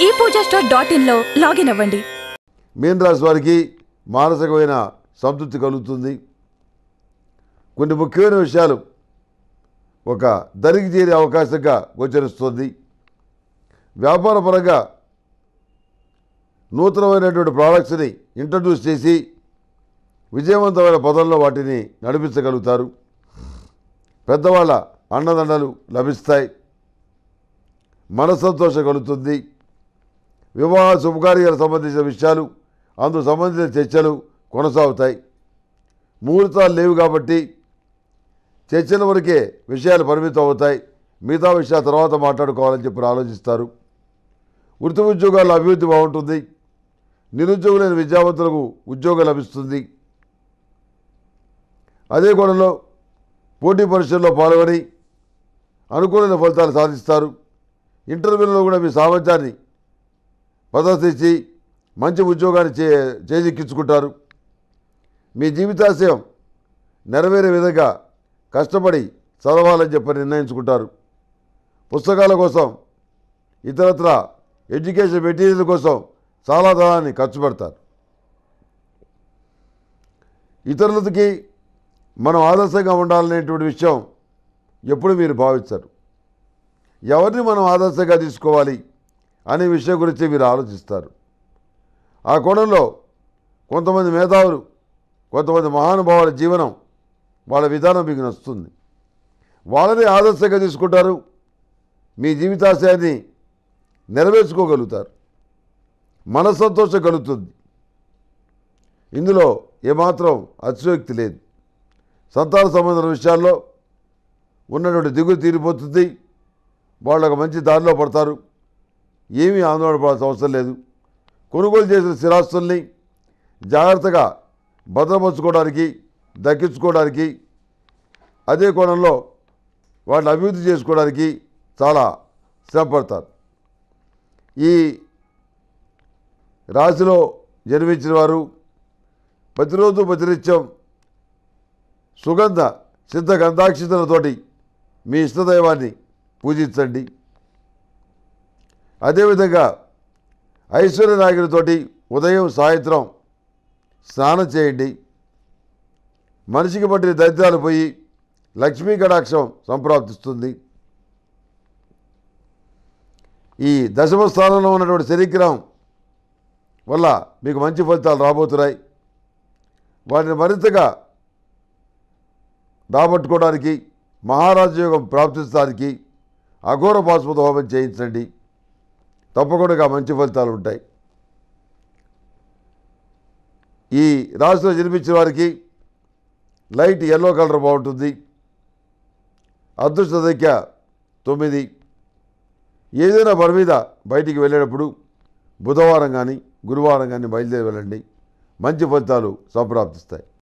ఈ Pooja store dot ఇన్లో login అవ్వండి మీన రాశి వారికి మానసికమైన సంతృప్తి కలుగుతుంది కొన్ని ముఖ్యమైన విషయాలు ఒక దరికి చేరే అవకాశంగా గోచరిస్తుంది వ్యాపారపరంగా నూతనమైనటువంటి ప్రోడక్ట్స్ని ఇంట్రడ్యూస్ చేసి విజయవంతమైన పదంలో వాటిని నడిపించగలుగుతారు పెద్దవాళ్ళ అండదండలు లభిస్తాయి మనస్సంతోషం కలుగుతుంది వివాహ శుభకార్యాలకు సంబంధించిన విషయాలు అందుకు సంబంధించిన చర్చలు కొనసాగుతాయి ముహూర్తాలు లేవు కాబట్టి చర్చల వరకే విషయాలు పరిమితం అవుతాయి మిగతా విషయాల తర్వాత మాట్లాడుకోవాలని చెప్పి ఆలోచిస్తారు వృత్తి ఉద్యోగాల అభివృద్ధి బాగుంటుంది నిరుద్యోగులైన విద్యావంతులకు ఉద్యోగం లభిస్తుంది అదే కోణంలో పోటీ పరీక్షల్లో పాల్గొని అనుకూలమైన ఫలితాలు సాధిస్తారు ఇంటర్వ్యూలో కూడా మీ సామర్థ్యాన్ని ప్రదర్శించి మంచి ఉద్యోగాన్ని చే చేజిక్కించుకుంటారు మీ జీవితాశయం నెరవేరే విధంగా కష్టపడి చదవాలని చెప్పి నిర్ణయించుకుంటారు పుస్తకాల కోసం ఇతరత్ర ఎడ్యుకేషన్ మెటీరియల్ కోసం చాలా ధనాన్ని ఖర్చు పెడతారు ఇతరులకి మనం ఆదర్శంగా ఉండాలనేటువంటి విషయం ఎప్పుడు మీరు భావిస్తారు ఎవరిని మనం ఆదర్శంగా తీసుకోవాలి అనే విషయం గురించి మీరు ఆలోచిస్తారు ఆ కోణంలో కొంతమంది మేధావులు కొంతమంది మహానుభావుల జీవనం వాళ్ళ విధానం మీకు నచ్చుతుంది వాళ్ళని ఆదర్శంగా తీసుకుంటారు మీ జీవితాశయాన్ని నెరవేర్చుకోగలుగుతారు మనస్సంతోషం కలుగుతుంది ఇందులో ఏమాత్రం అతిశయోక్తి లేదు సంతాన సంబంధం విషయాల్లో ఉన్నటువంటి దిగులు తీరిపోతుంది వాళ్ళు ఒక మంచి దారిలో పడతారు ఏమీ ఆందోళన పడాల్సిన అవసరం లేదు కొనుగోలు చేసిన స్థిరాస్తుల్ని జాగ్రత్తగా భద్రపరచుకోవడానికి దక్కించుకోవడానికి అదే కోణంలో వాటిని అభివృద్ధి చేసుకోవడానికి చాలా శ్రమపడతారు ఈ రాశిలో జన్మించిన వారు ప్రతిరోజు ప్రతినిత్యం సుగంధ సిద్ధ గంధాక్షితలతోటి మీ ఇష్టదైవాన్ని పూజించండి అదేవిధంగా ఐశ్వర్యనాగిరితోటి ఉదయం సాయంత్రం స్నానం చేయండి మనిషికి పట్టిన దరిద్రాలు పోయి లక్ష్మీ కటాక్షం సంప్రాప్తిస్తుంది ఈ దశమ స్థానంలో ఉన్నటువంటి శనిగ్రహం వల్ల మీకు మంచి ఫలితాలు రాబోతున్నాయి వాటిని మరింతగా రాబట్టుకోవడానికి మహారాజయోగం ప్రాప్తించడానికి అఘోర పాశుపత హోమం చేయించండి తప్పకుండా మంచి ఫలితాలు ఉంటాయి ఈ రాశిలో జన్మించిన వారికి లైట్ ఎల్లో కలర్ బాగుంటుంది అదృష్ట సంఖ్య తొమ్మిది ఏదైనా పని మీద బయటికి వెళ్ళేటప్పుడు బుధవారం కానీ గురువారం కానీ బయలుదేరి వెళ్ళండి మంచి ఫలితాలు సంప్రాప్తిస్తాయి